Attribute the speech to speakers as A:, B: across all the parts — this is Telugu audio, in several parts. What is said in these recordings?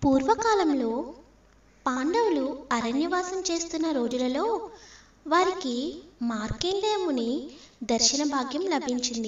A: పూర్వకాలంలో పాండవులు అరణ్యవాసం చేస్తున్న రోజులలో వారికి మార్కండేయముని దర్శన భాగ్యం లభించింది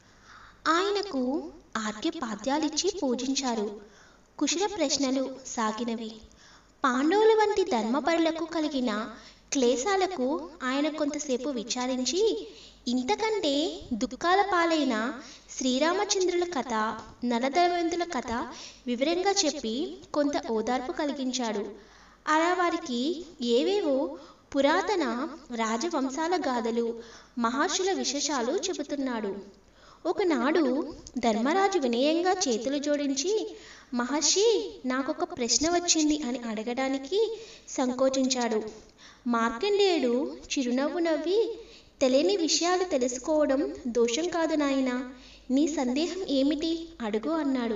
A: ఆయనకు ఆర్ఘ్యపాద్యాలిచ్చి పూజించారు కుశల ప్రశ్నలు సాగినవి పాండవుల వంటి ధర్మపరులకు కలిగిన క్లేశాలకు ఆయన కొంతసేపు విచారించి ఇంతకంటే దుఃఖాల పాలైన శ్రీరామచంద్రుల కథ నలదమయంతుల కథ వివరంగా చెప్పి కొంత ఓదార్పు కలిగించాడు అలా వారికి ఏవేవో పురాతన రాజవంశాల గాథలు మహర్షుల విశేషాలు చెబుతున్నాడు ఒకనాడు ధర్మరాజు వినయంగా చేతులు జోడించి మహర్షి నాకొక ప్రశ్న వచ్చింది అని అడగడానికి సంకోచించాడు మార్కండేయుడు చిరునవ్వు నవ్వి తెలియని విషయాలు తెలుసుకోవడం దోషం కాదు నాయనా నీ సందేహం ఏమిటి అడుగు అన్నాడు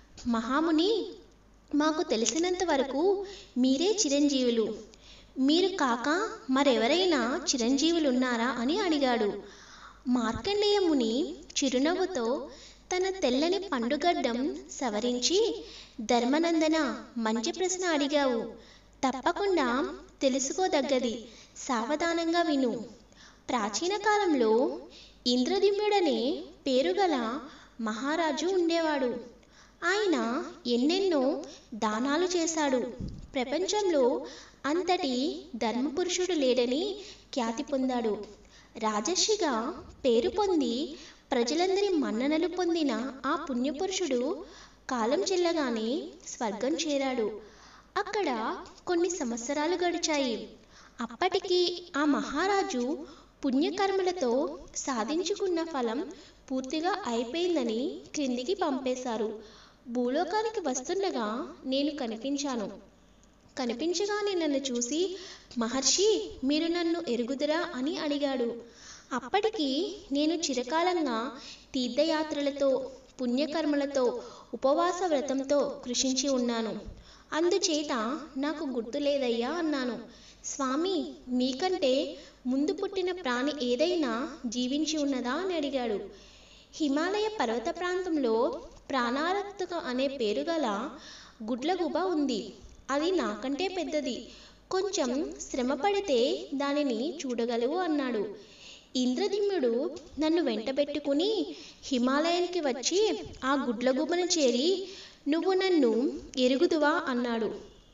A: మహాముని మాకు తెలిసినంత వరకు మీరే చిరంజీవులు మీరు కాక మరెవరైనా చిరంజీవులున్నారా అని అడిగాడు మార్కండేయ ముని చిరునవ్వుతో తన తెల్లని పండుగడ్డం సవరించి ధర్మనందన మంచి ప్రశ్న అడిగావు తప్పకుండా తెలుసుకోదగ్గది సావధానంగా విను ప్రాచీన కాలంలో ఇంద్రదిమ్యుడనే పేరుగల మహారాజు ఉండేవాడు ఆయన ఎన్నెన్నో దానాలు చేశాడు ప్రపంచంలో అంతటి ధర్మపురుషుడు లేడని ఖ్యాతి పొందాడు రాజర్షిగా పేరు పొంది ప్రజలందరి మన్ననలు పొందిన ఆ పుణ్యపురుషుడు కాలం చెల్లగానే స్వర్గం చేరాడు అక్కడ కొన్ని సంవత్సరాలు గడిచాయి అప్పటికి ఆ మహారాజు పుణ్యకర్మలతో సాధించుకున్న ఫలం పూర్తిగా అయిపోయిందని క్రిందికి పంపేశారు భూలోకానికి వస్తుండగా నేను కనిపించాను కనిపించగానే నన్ను చూసి మహర్షి మీరు నన్ను ఎరుగుదురా అని అడిగాడు అప్పటికి నేను చిరకాలంగా తీర్థయాత్రలతో పుణ్యకర్మలతో ఉపవాస వ్రతంతో కృషించి ఉన్నాను అందుచేత నాకు గుర్తు లేదయ్యా అన్నాను స్వామి మీకంటే ముందు పుట్టిన ప్రాణి ఏదైనా జీవించి ఉన్నదా అని అడిగాడు హిమాలయ పర్వత ప్రాంతంలో ప్రాణారక్తక అనే పేరు గల గుడ్లగుబ ఉంది అది నాకంటే పెద్దది కొంచెం శ్రమ పడితే దానిని చూడగలవు అన్నాడు ఇంద్రదిమ్యుడు నన్ను వెంటబెట్టుకుని హిమాలయానికి వచ్చి ఆ గుడ్లగుబను చేరి నువ్వు నన్ను ఎరుగుదువా అన్నాడు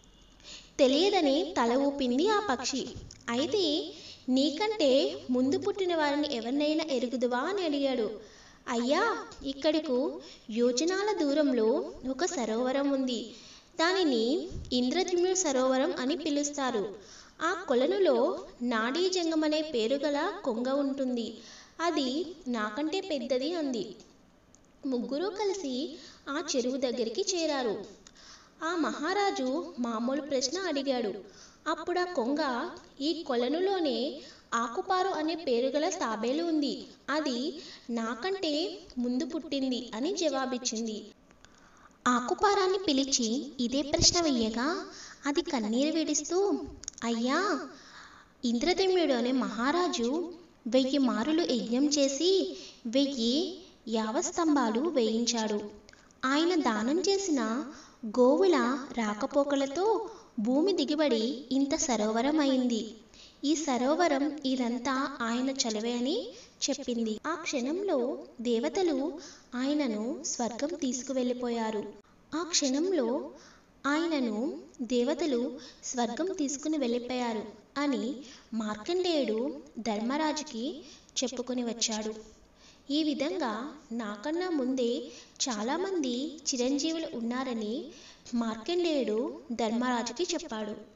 A: తెలియదని తల ఊపింది ఆ పక్షి అయితే నీకంటే ముందు పుట్టిన వారిని ఎవరినైనా ఎరుగుదువా అని అడిగాడు అయ్యా ఇక్కడకు యోజనాల దూరంలో ఒక సరోవరం ఉంది దానిని ఇంద్రద్యుమ్నుడు సరోవరం అని పిలుస్తారు ఆ కొలనులో నాడీ జంగం అనే పేరు గల కొంగ ఉంటుంది అది నాకంటే పెద్దది అంది ముగ్గురు కలిసి ఆ చెరువు దగ్గరికి చేరారు ఆ మహారాజు మామూలు ప్రశ్న అడిగాడు అప్పుడు ఆ కొంగ ఈ కొలనులోనే ఆకుపారు అనే పేరు గల తాబేలు ఉంది అది నాకంటే ముందు పుట్టింది అని జవాబిచ్చింది ఆకుపారాన్ని పిలిచి ఇదే ప్రశ్న వెయ్యగా అది కన్నీరు విడుస్తూ అయ్యా ఇంద్రదమ్యుడు అనే మహారాజు వెయ్యి మారులు యజ్ఞం చేసి వెయ్యి యావస్తంభాలు వేయించాడు ఆయన దానం చేసిన గోవుల రాకపోకలతో భూమి దిగుబడి ఇంత సరోవరం అయింది ఈ సరోవరం ఇదంతా ఆయన చలవే అని చెప్పింది ఆ క్షణంలో దేవతలు ఆయనను స్వర్గం తీసుకువెళ్ళిపోయారు ఆ క్షణంలో ఆయనను దేవతలు స్వర్గం తీసుకుని వెళ్ళిపోయారు అని మార్కండేయుడు ధర్మరాజుకి చెప్పుకొని వచ్చాడు ఈ విధంగా నాకన్నా ముందే చాలామంది చిరంజీవులు ఉన్నారని మార్కండేయుడు ధర్మరాజుకి చెప్పాడు